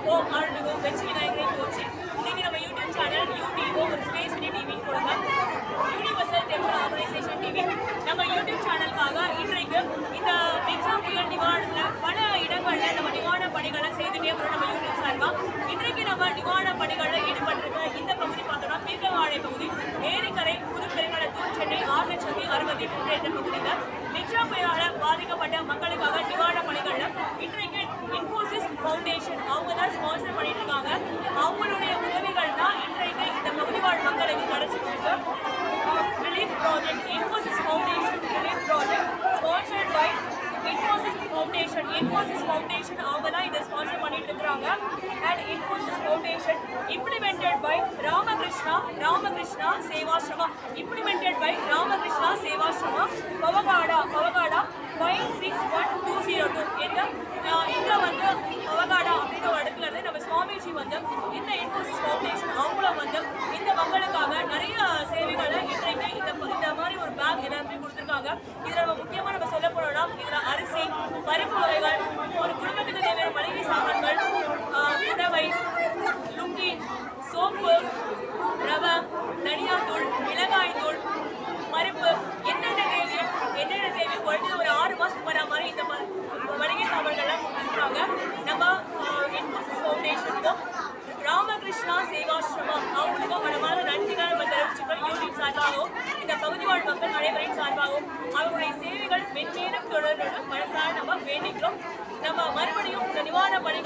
ஓ அருள்மிகு வெற்றி விநாயகரை போச்சு இன்னைக்கு நம்ம யூடியூப் சேனல் யூடிஓ ஒரு ஸ்பேஸ் வினி டிவின்னு கொடுங்க யூனிவர்சல் டெம்பிள் ஆர்கனைசேஷன் டிவி நம்ம யூடியூப் சேனலுக்காக இன்றைக்கு இந்த மிக்சா புயல் நிவாரணத்தில் பல இடங்கள்ல நம்ம நிவாரண பணிகளை செய்துட்டே வரோம் நம்ம யூடியூப் சார்பா இன்றைக்கு நம்ம நிவாரண பணிகளில் ஈடுபட்டிருக்க இந்த பகுதி பார்த்தோம்னா பீர்க்கவாழை பகுதி ஏரிக்கரை புதுப்பெருங்கலத்தூர் சென்னை ஆறு லட்சத்தி அறுபத்தி மூன்று என்ற பகுதியில் மிக்சா புயலால் பாதிக்கப்பட்ட மக்களுக்காக நிவாரண பணிகள்ல இன்றைக்கு இன்ஃபோசிஸ் ஃபவுண்டேஷன் அவங்க தான் ஸ்பான்சர் பண்ணிட்டு இருக்காங்க அவங்களுடைய உதவிகள் தான் இன்றைக்கு இந்த பகுதி வாழ் மக்களுக்கு கிடைச்சிட்டு இருக்கு relief project Infosys Foundation relief project sponsored by Infosys Foundation Infosys Foundation அவங்க தான் இதை ஸ்பான்சர் பண்ணிட்டு இருக்காங்க and Infosys Foundation implemented by Ramakrishna Ramakrishna Sevashrama implemented by Ramakrishna Sevashrama Pavagada Pavagada five six one two zero two இந்த இங்கே வந்து பவகாடா அப்படின்ற ஒரு இடத்துல இருந்து நம்ம சுவாமிஜி வந்து இந்த இன்ஃபோசிஸ் ஃபவுண்டேஷன் அவங்களும் வந்து இந்த மக்களுக்காக நிறைய சேவைகளை இன்றைக்கு இந்த இந்த மாதிரி ஒரு பேக் எல்லாருமே கொடுத்துருக்காங்க இதில் நம்ம முக்கியமாக நம்ம சொல்ல போனோம்னா இதில் அரிசி பருப்பு வகைகள் ஒரு குடும்பத்துக்கு தேவையான மளிகை சாமான்கள் ஆஹ், புடவை லுங்கி சோப்பு ரவை தனியாத்தூள் மிளகாய் தூள் பருப்பு என்னென்ன தேவையோ என்னென்ன தேவையோ குறைஞ்சது ஒரு ஆறு மாதத்துக்கு வர மாதிரி இந்த ம- மளிகை சாமான்கள்லாம் கொடுத்துருக்காங்க நம்ம இன்ஃபோசிஸ் ஃபவுண்டேஷனுக்கும் ராமகிருஷ்ணா சேவாசிரமம் அவங்களுக்கும் மனமான நன்றிகள் நம்ம தெரிவிச்சுக்கிறோம் யூடியூப் சார்பாகவும் இந்த பகுதி வாழ் மக்கள் அனைவரின் சார்பாகவும் அவங்களுடைய சேவைகள் மென்மேலும் தொடரணும் மனசார நம்ம வேண்டிக்கிறோம் நம்ம மறுபடியும் இந்த நிவாரண பணி